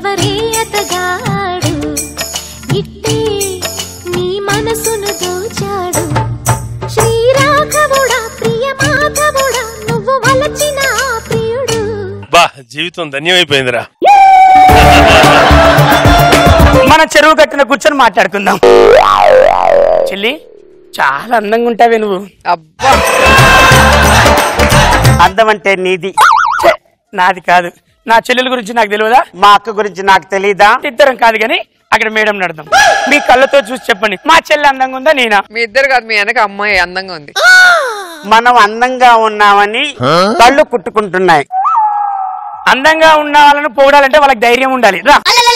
ఎవరే అతగాడు ఇట్టే నీ మనసును దోచాడు శ్రీరాఘవుడా ప్రియ మాధవుడా నువ్వు వలచిన ఆ ప్రియుడు బా జీవితం ధన్యమైపోయిందిరా మన చెరువు కట్టిన కూర్చొని మాట్లాడుకుందాం చెల్లి చాలా అందంగా ఉంటావే నువ్వు అబ్బా అందం అంటే నీది ఛే, నాది కాదు నా చెల్లెల గురించి నాకు తెలియదా మా అక్క గురించి నాకు తెలీదా ఇద్దరం కాదు కానీ అక్కడ మేడం నడదాం మీ కళ్ళతో చూసి చెప్పండి మా చెల్లి అందంగా ఉందా నేనా మీ ఇద్దరు కాదు మీ వెనక అమ్మాయి అందంగా ఉంది మనం అందంగా ఉన్నామని కళ్ళు కుట్టుకుంటున్నాయి అందంగా ఉన్న వాళ్ళని పొగడాలంటే వాళ్ళకి ధైర్యం ఉండాలి రా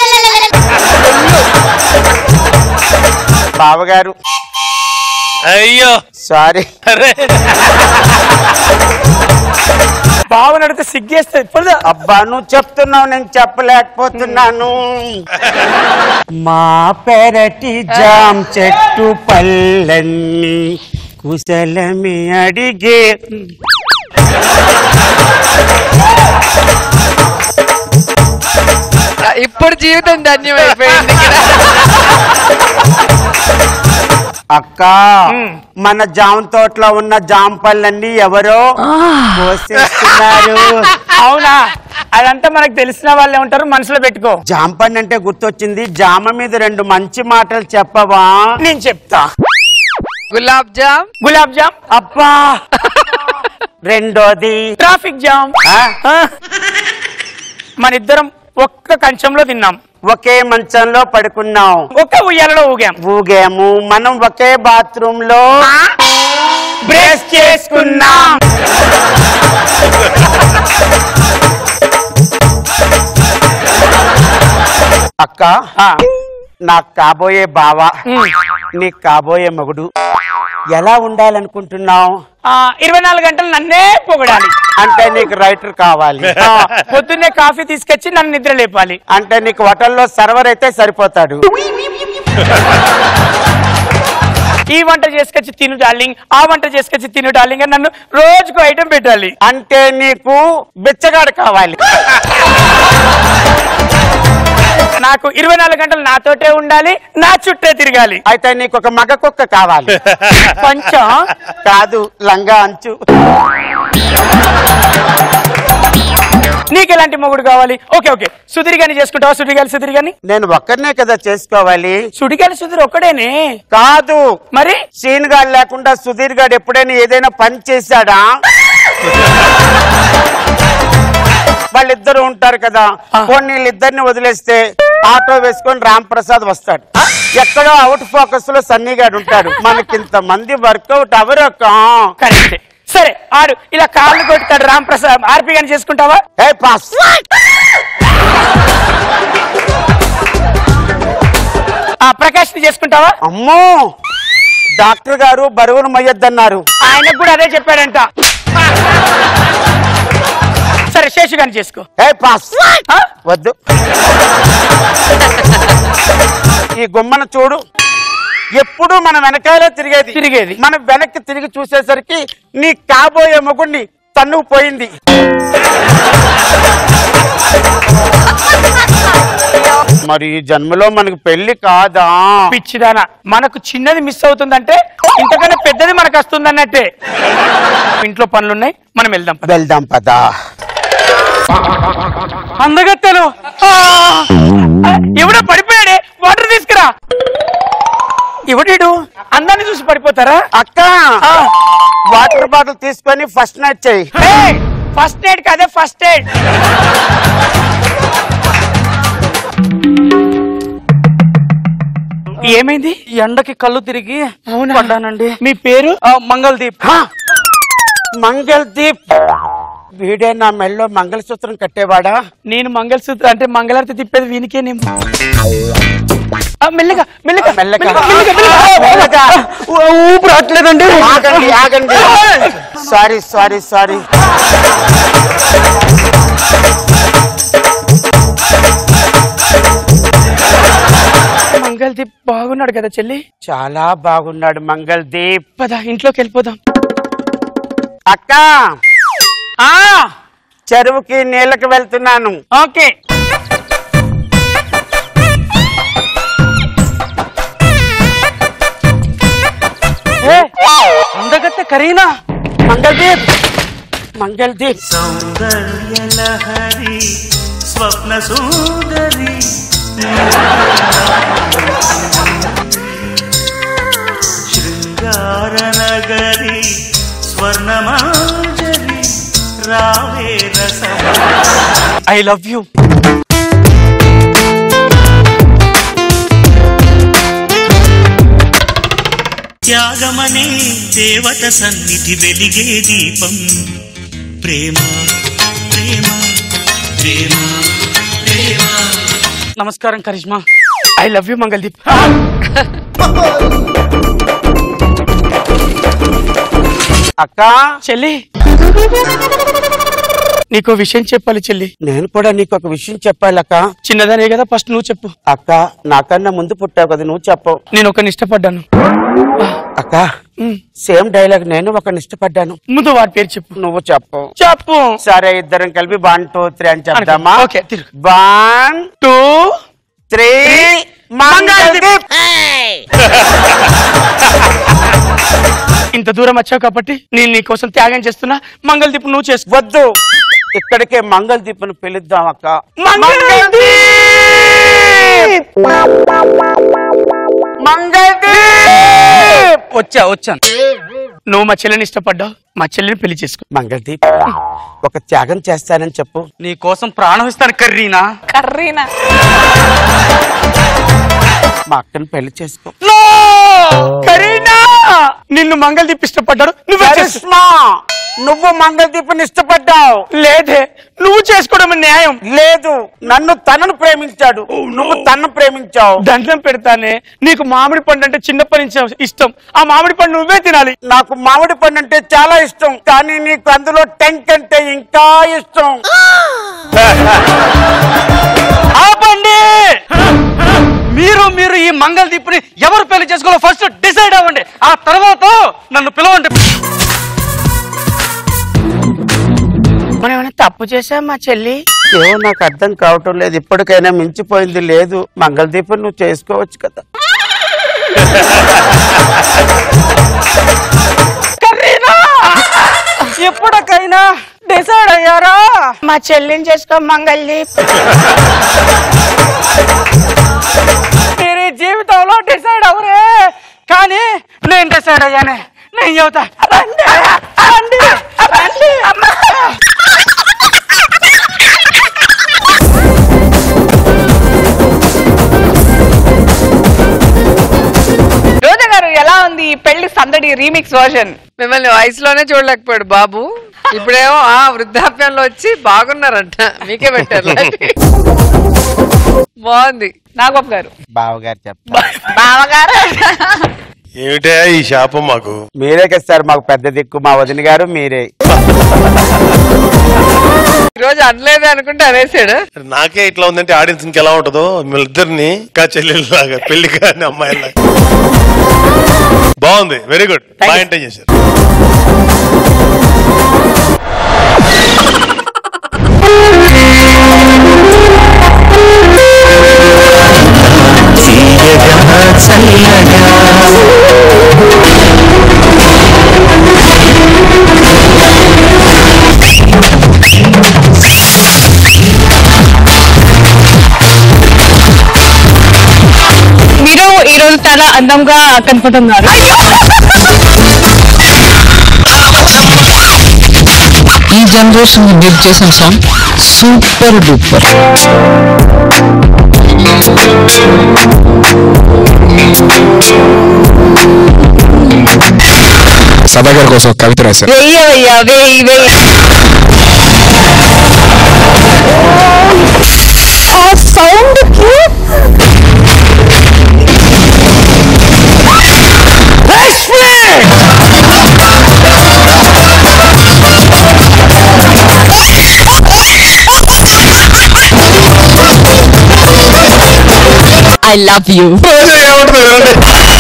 బావగారు అయ్యో సారీ అరే బావ నడితే సిగ్గేస్తుంది పొలదా అబ్బా నువ్వు చెప్తున్నావు నేను చెప్పలేకపోతున్నాను మా పెరటి జామ్ చెట్టు పళ్ళన్నీ కుశలమి అడిగే ఇప్పుడు జీవితం ధన్యమైపోయింది ఇక్కడ. అక్క మన జామ తోటలో ఉన్న జామ పళ్ళన్నీ ఎవరో కోసేస్తున్నారు అవునా అదంతా మనకు తెలిసిన వాళ్ళే ఉంటారు మనసులో పెట్టుకో జామ పండు అంటే గుర్తొచ్చింది జామ మీద రెండు మంచి మాటలు చెప్పవా నేను చెప్తా గులాబ్ జామ్ గులాబ్ జామ్ అబ్బా రెండోది ట్రాఫిక్ జామ్ ఆ? ఆ. మన ఇద్దరం ఒక్క కంచంలో తిన్నాం ఒకే మంచంలో పడుకున్నాం ఒక్క ఉయ్యాలలో ఊగాం ఊగాము మనం ఒకే బాత్రూమ్ లో బ్రేస్ చేసుకున్నాం అక్క ఆ. నాకు కాబోయే బావ ఉమ్. నీకు కాబోయే మగుడు ఎలా ఉండాలనుకుంటున్నావు ఆ, ఇరవై నాలుగు గంటలు నన్నే పొగడాలి అంటే నీకు రైటర్ కావాలి ఆ, పొద్దున్నే కాఫీ తీసుకొచ్చి నన్ను నిద్ర లేపాలి అంటే నీకు హోటల్లో సర్వర్ అయితే సరిపోతాడు ఈ వంట చేసుకొచ్చి తిను డార్లింగ్ ఆ వంట చేసుకొచ్చి తిను డార్లింగ్ అని నన్ను రోజుకు ఐటెం పెట్టాలి అంటే నీకు బిచ్చగాడు కావాలి నాకు ఇరవై నాలుగు గంటలు నాతోటే ఉండాలి నా చుట్టే తిరగాలి అయితే నీకు ఒక మగ కుక్క కావాలి కొంచెం కాదు లంగా అంచు నీకు ఎలాంటి మొగుడు కావాలి ఓకే ఓకే సుధీర్ గాని చేసుకుంటావా సుధీర్ గారి సుధీర్ గాని నేను ఒక్కరినే కదా చేసుకోవాలి సుడిగాలి సుధీర్ ఒక్కడేనే కాదు మరి సీన్ గాడు లేకుండా సుధీర్ గాడు ఎప్పుడైనా ఏదైనా పని చేశాడా వాళ్ళిద్దరు ఉంటారు కదా పోనీ వీళ్ళిద్దరిని వదిలేస్తే ఆటో వేసుకొని రామ్ ప్రసాద్ వస్తాడు ఎక్కడో అవుట్ ఫోకస్ లో సన్నీ గాడు ఉంటాడు మనకింత మంది వర్కౌట్ అవరొక్క కరెక్టే సరే ఆడు ఇలా కాళ్ళు కొట్టుతాడు రామ్ ప్రసాద్ ఆర్పి గాని చేసుకుంటావా ఏ పాస్ ఆ ప్రకాష్ ని చేసుకుంటావా అమ్మో డాక్టర్ గారు బరువును మొయ్యొద్దన్నారు ఆయనకు కూడా అదే చెప్పాడంట సరే శేషు గాని చేసుకో ఏ పాస్ ఆ? వద్దు ఈ గుమ్మన చూడు ఎప్పుడు మన వెనకాలే తిరిగేది తిరిగేది. మనం వెనక్కి తిరిగి చూసేసరికి నీ కాబోయే మొగుడిని తన్ను పోయింది మరి ఈ జన్మలో మనకు పెళ్లి కాదా పిచ్చిదానా మనకు చిన్నది మిస్ అవుతుందంటే ఇంతకన్నా పెద్దది మనకు వస్తుంది అన్నట్టే ఇంట్లో పనులున్నాయి మనం వెళ్దాం పద. వెళ్దాం పదా అందగత్తెలు ఆ! ఎవడో పడిపోయాడే వాటర్ తీసుకురా ఎవడీడు అందాన్ని చూసి పడిపోతారా అక్క వాటర్ బాటిల్ తీసుకొని ఫస్ట్ నైట్ చెయ్యి ఫస్ట్ ఎయిడ్ కదే ఫస్ట్ ఎయిడ్ ఏమైంది ఎండకి కళ్ళు తిరిగి అవునా? పడ్డానండి మీ పేరు ఆ, మంగళదీప్ హా! మంగళదీప్ వీడే నా మెల్లో మంగళసూత్రం కట్టేవాడా నేను మంగళసూత్ర అంటే మంగళారతి తిప్పేది వీనికేనేమో ఆ, మెల్లగా మెల్లగా మెల్లగా. మెల్లగా, మెల్లగా. మెల్లగా. ఊపిరి రావట్లేదండి ఆగండి ఆగండి సారీ సారీ సారీ మంగళదీప్ బాగున్నాడు కదా చెల్లి చాలా బాగున్నాడు మంగళదీప్ పద ఇంట్లోకి వెళ్ళిపోదాం అక్క ఆ చెరువుకి నీళ్ళకి వెళ్తున్నాను ఓకే కరీనా మంగళదీప్ మంగళదీప్ సౌందర్యలహరి స్వప్న సుందరి శృంగార నగరి స్వర్ణమాంజలి రావే రస ఐ లవ్ యూ త్యాగమనే దేవత సన్నిధి వెలిగే దీపం ప్రేమ ప్రేమ ప్రేమ ప్రేమ నమస్కారం Karishma I love you Mangaldeep అక్క చెల్లి నీకో విషయం చెప్పాలి చెల్లి నేను కూడా నీకు ఒక విషయం చెప్పాలి అక్క చిన్నదనే కదా ఫస్ట్ నువ్వు చెప్పు అక్క నాకన్నా ముందు పుట్టావు కదా నువ్వు చెప్పవు నేను ఒకరిని ఇష్టపడ్డాను అక్క సేమ్ డైలాగ్ నేను ఒకరిని ఇష్టపడ్డాను ముందు వాడి పేరు చెప్పు నువ్వు చెప్పవు చెప్పు సరే ఇద్దరం కలిపి వన్ టూ త్రీ అని చెప్దామా ఓకే, తిరుగు. వన్ టూ త్రీ మంగళదీప్ ఇంత దూరం వచ్చావు కాబట్టి నేను నీ కోసం త్యాగం చేస్తున్నా మంగళదీప్ నువ్వు చేసుకో వద్దు ఇక్కడికే మంగళదీప్ను పిలుద్దాం అక్క మంగళదీప్ వచ్చా వచ్చాను నువ్వు మా చెల్లిని ఇష్టపడ్డావు మా చెల్లిని పెళ్లి చేసుకో మంగళదీప్ ఒక త్యాగం చేస్తానని చెప్పు నీ కోసం ప్రాణం ఇస్తాను కర్రీనా కర్రీనా మా అక్కని పెళ్లి చేసుకో కరీనా నిన్ను మంగళదీప్ ఇష్టపడ్డాడు నువ్వే చేసుకో. కరిష్మా నువ్వు మంగళదీప్ని ఇష్టపడ్డావు లేదే నువ్వు చేసుకోవడం న్యాయం లేదు నన్ను తనను ప్రేమించాడు నువ్వు తన్ను ప్రేమించావు దండం పెడతానే నీకు మామిడి పండు అంటే చిన్నప్పటి నుంచి ఇష్టం ఆ మామిడి పండు నువ్వే తినాలి నాకు మామిడి పండు అంటే చాలా ఇష్టం కానీ నీకు అందులో టెంక్ అంటే ఇంకా ఇష్టం ఆపండి మీరు మీరు ఈ మంగళదీప్ని ఎవరు పెళ్లి చేసుకోవాలో ఫస్ట్ డిసైడ్ అవ్వండి ఆ తర్వాత నన్ను పిలవండి మనం ఏమైనా తప్పు చేసా మా చెల్లి ఏమో నాకు అర్థం కావటం లేదు ఇప్పటికైనా మించిపోయింది లేదు మంగళదీపం నువ్వు చేసుకోవచ్చు కదా ఎప్పటికైనా డిసైడ్ అయ్యారా మా చెల్లిని చేసుకో మంగళదీప్ మీరు ఈ జీవితంలో డిసైడ్ అవరే కానీ నేను డిసైడ్ అయ్యానే నేను చెబుతా రండి, రండి, రండి. రోజా గారు ఎలా ఉంది ఈ పెళ్లి సందడి రీమిక్స్ వర్షన్ మిమ్మల్ని వయసులోనే చూడలేకపోయాడు బాబు ఇప్పుడేమో ఆ వృద్ధాప్యంలో వచ్చి బాగున్నారంట మీకే పెట్టారు లాంటి. బాగుంది నాగబాబు గారు బావగారు చెప్తా బావగారు ఏమిటా ఈ శాపం మాకు మీరే కదా సార్ మాకు పెద్ద దిక్కు మా వదిన గారు మీరే ఈరోజు అనలేదు అనుకుంటే అనేసాడు నాకే ఇట్లా ఉందంటే ఆడియన్స్ ఇంకెలా ఉంటుందో మిమ్మల్ని ఇద్దరిని ఇంకా చెల్లెళ్ళలాగా పెళ్లి కాని అమ్మాయిలాగా బాగుంది వెరీ గుడ్ బాగా ఎంటైన్ చేశారు తీయగా చల్లగా మీరు ఈ రోజు చాలా అందంగా కనపడుతున్నారు ఈ జనరేషన్ మీరు చేసిన సాంగ్ సూపర్ డూపర్ సభ గారి కోసం ఒక కవిత రాశారు వెయ్యవయ్యా వెయ్యి వెయ్యి ఆ సౌండ్ కి ఐ లవ్ యూ ఏమంటుంది వినండి